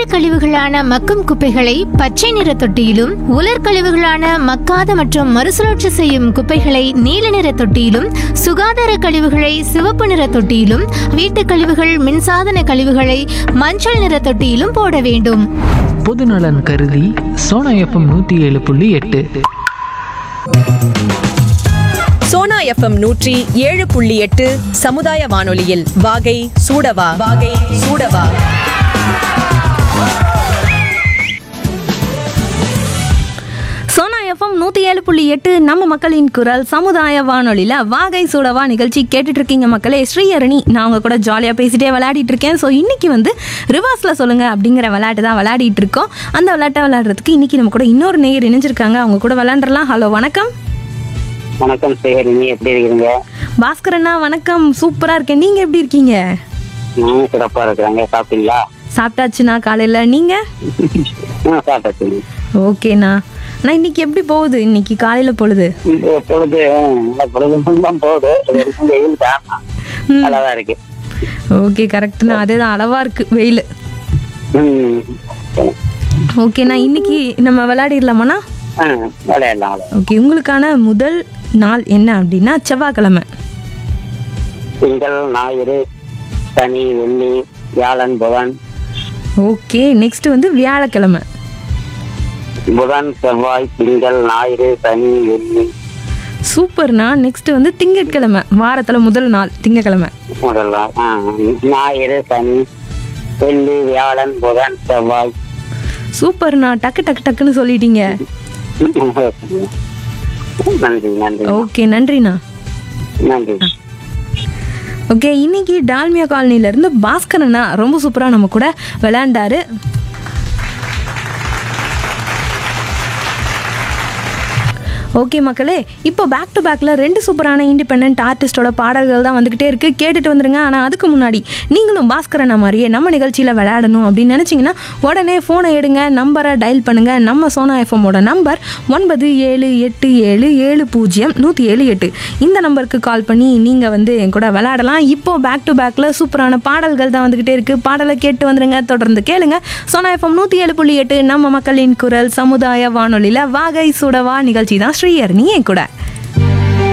கழிவுகளான மக்கும் குப்பைகளை பச்சை நிற தொட்டியிலும் உலர் கழிவுகளான மக்காத மற்றும் மறுசுழற்சி செய்யும் குப்பைகளை நீல நிற தொட்டியிலும் சுகாதார கழிவுகளை சிவப்பு நிற தொட்டியிலும் வீட்டுக் கழிவுகள் மின்சாதன கழிவுகளை மஞ்சள் நிற தொட்டியிலும் போட வேண்டும் பொதுநலன் கருதி சோனா எஃப்எம் நூற்றி ஏழு புள்ளி எட்டு சோனா எஃப்எம் நூற்றி ஏழு புள்ளி எட்டு சமுதாய வானொலியில் வாகை சூடவா வாகை சூடவா சோனா எஃப்எம் நூற்றி ஏழு புள்ளி எட்டு நம்ம மக்களின் குரல் சமுதாய வானொலியில் வாகை சூடவா நிகழ்ச்சி கேட்டுட்டு இருக்கீங்க மக்களே ஸ்ரீஹரணி நான் உங்க கூட ஜாலியாக பேசிட்டே விளையாடிட்டு இருக்கேன் ஸோ இன்னைக்கு வந்து ரிவர்ஸில் சொல்லுங்க அப்படிங்கிற விளையாட்டு தான் விளையாடிட்டு இருக்கோம் அந்த விளையாட்டை விளையாடுறதுக்கு இன்னைக்கு நம்ம கூட இன்னொரு நேயர் இணைஞ்சிருக்காங்க அவங்க கூட விளையாண்டுறலாம் ஹலோ வணக்கம் வணக்கம் சேகரினி எப்படி இருக்கீங்க பாஸ்கரண்ணா வணக்கம் சூப்பராக இருக்கேன் நீங்கள் எப்படி இருக்கீங்க நானும் சிறப்பா இருக்கிறாங்க சாப்பிட்டீங்களா சாப்பிட்டாச்சுண்ணா காலையில் நீங்கள் ஆ சாப்பிட்டாச்சு ஓகேண்ணா நான் இன்னைக்கு எப்படி போகுது இன்னைக்கு காலையில் பொழுது இந்த பொழுது நல்ல பொழுது தான் போகுது இது வரைக்கும் வெயில் தான் நல்லாதான் இருக்கு ஓகே கரெக்ட்ண்ணா அதே தான் அளவாக இருக்குது வெயில் ம். ஓகேண்ணா இன்னைக்கு நம்ம விளையாடிடலாமாண்ணா ஆ விளையாடலாம் விளையாடலாம். ஓகே உங்களுக்கான முதல் நாள் என்ன அப்படின்னா செவ்வாய்க்கிழமை திங்கள் ஞாயிறு சனி வெள்ளி வியாழன் புதன் ஓகே நெக்ஸ்ட் வந்து வியாழக்கிழமை புதன் செவ்வாய் திங்கள் ஞாயிறு சனி வெள்ளி சூப்பர்ண்ணா நெக்ஸ்ட் வந்து திங்கட்கிழமை வாரத்தில் முதல் நாள் திங்கட்கிழமை முதல்ல ஆ ஞாயிறு சனி வெள்ளி வியாழன் புதன் செவ்வாய் சூப்பர்ண்ணா டக்கு டக்கு டக்குன்னு சொல்லிட்டீங்க நன்றி நன்றி ஓகே நன்றிண்ணா நன்றி ஓகே இன்னைக்கு டால்மியா காலனிலேருந்து பாஸ்கரண்ணா ரொம்ப சூப்பராக நம்ம கூட விளையாண்டாரு ஓகே மக்களே இப்போ பேக் டு பேக்கில் ரெண்டு சூப்பரான இண்டிபெண்ட் ஆர்டிஸ்டோட பாடல்கள் தான் வந்துக்கிட்டே இருக்குது கேட்டுட்டு வந்துருங்க ஆனால் அதுக்கு முன்னாடி நீங்களும் பாஸ்கரண்ணா மாதிரியே நம்ம நிகழ்ச்சியில் விளையாடணும் அப்படின்னு நினச்சிங்கன்னா உடனே ஃபோனை எடுங்க நம்பரை டயல் பண்ணுங்கள் நம்ம சோனா எஃப்எம்மோட நம்பர் ஒன்பது ஏழு எட்டு ஏழு ஏழு பூஜ்ஜியம் நூற்றி ஏழு எட்டு இந்த நம்பருக்கு கால் பண்ணி நீங்கள் வந்து என் கூட விளையாடலாம் இப்போ பேக் டு பேக்கில் சூப்பரான பாடல்கள் தான் வந்துக்கிட்டே இருக்குது பாடலை கேட்டு வந்துருங்க தொடர்ந்து கேளுங்க சோனா எஃப்எம் நூற்றி ஏழு புள்ளி எட்டு நம்ம மக்களின் குரல் சமுதாய வானொலியில் வாகை சுடவா நிகழ்ச்சி தான் ஸ்ரீயர் நீ என் கூட